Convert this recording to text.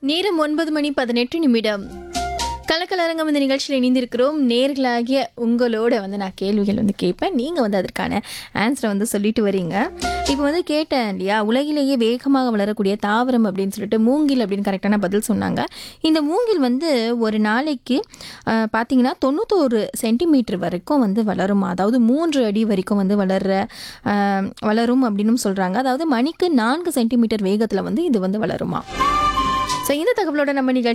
நேரம் ஒன்பது மணி பதினெட்டு நிமிடம் கலக்கலரங்கம் இந்த நிகழ்ச்சியில் இணைந்திருக்கிறோம் நேர்களாகிய உங்களோட வந்து நான் கேள்விகள் வந்து கேட்பேன் நீங்கள் வந்து அதற்கான ஆன்சரை வந்து சொல்லிட்டு வரீங்க இப்போ வந்து கேட்டேன் இல்லையா உலகிலேயே வேகமாக வளரக்கூடிய தாவரம் அப்படின்னு சொல்லிட்டு மூங்கில் அப்படின்னு கரெக்டான பதில் சொன்னாங்க இந்த மூங்கில் வந்து ஒரு நாளைக்கு ஆஹ், பார்த்தீங்கன்னா தொண்ணூத்தோரு சென்டிமீட்டர் வரைக்கும் வந்து வளருமா அதாவது மூன்று அடி வரைக்கும் வந்து வளர்ற ஆஹ், வளரும் அப்படின்னு சொல்கிறாங்க அதாவது மணிக்கு நான்கு சென்டிமீட்டர் வேகத்தில் வந்து இது வந்து வளருமா ஸோ இந்த தகவலோட நம்ம நிகழ்ச்சி